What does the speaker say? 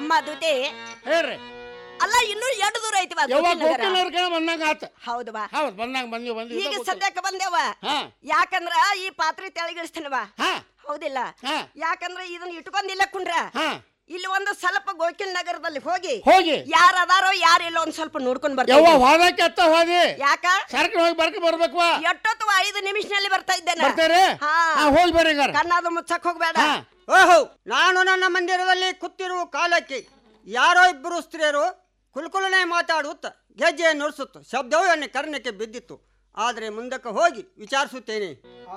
ಅಮ್ಮ ದುತಿ ಹೇಳ್ರಿ ಅಲ್ಲ ಇನ್ನೂ ಎರಡು ದೂರ ಐತಿ ಬಾ ಯವ್ವ ಗೋಪಿನಗರ. ಗೋಕಿನವ್ರ ಕಡೆ ಬಂದಂಗ ಆತ ಹೌದು ಬಾ ಹೌದ್ ಬಂದಂಗ ಬಂದಿವ್ ಬಂದಿವ್ ಈಗ ಸದ್ಯಕ್ಕೆ ಬಂದೇವ ಹಾ ಯಾಕಂದ್ರ ಈ ಪಾತ್ರೆ ತೆಳಗಿಳಿಸ್ತೇನೆ ಬಾ ಹಾ ಹೌದಿಲ್ಲ ಹಾ ಯಾಕಂದ್ರ ಇದನ್ನ ಇಟ್ಕೊಂಡಿಲ್ಲ ಕುಂಡ್ರ ಹಾ ಇಲ್ಲಿ ಒಂದು ಸ್ವಲ್ಪ ಗೋಕಿಲ್ ನಗರದಲ್ಲಿ ಹೋಗಿ ಹೋಗಿ ಯಾರ ಅದಾರೋ ಯಾರಿಲ್ಲ ಒಂದ್ ಸ್ವಲ್ಪ ನೋಡ್ಕೊಂಡ್ ಯವ್ವ ಬರ್ತೀವಿ ಹೋದಕ್ಕೆ ಅತ್ತ ಹೋದಿ ಯಾಕ ಸರ್ಕ ಹೋಗಿ ಬರ್ಕ ಬರ್ಬೇಕವಾ ಎಷ್ಟೊತ್ತು ಐದು ನಿಮಿಷನಲ್ಲಿ ಬರ್ತಾ ಇದ್ದೇನೆ ಬರ್ತಾರೆ ಹಾ. ಹಾ ಹೋಗಿ ಬರ್ರಿ ಹಂಗಾರ ಕಣ್ಣಾದು ಮುಚ್ಚಕ್ ಹೋಗ್ಬೇಡ ಹಾ ಓಹೋ ನಾನು ನನ್ನ ಮಂದಿರದಲ್ಲಿ ಕೂತಿರುವ ಕಾಲಕ್ಕೆ ಯಾರೋ ಇಬ್ಬರು ಸ್ತ್ರೀಯರು ಕುಲ್ಕುಲನೆ ಮಾತಾಡುತ್ತ ಗೆಜ್ಜೆ ನುಡಿಸುತ್ತ ಶಬ್ದವು ನನ್ನ ಕರ್ಣಕ್ಕೆ ಬಿದ್ದಿತ್ತು ಆದರೆ ಮುಂದಕ್ಕೆ ಹೋಗಿ ವಿಚಾರಿಸುತ್ತೇನೆ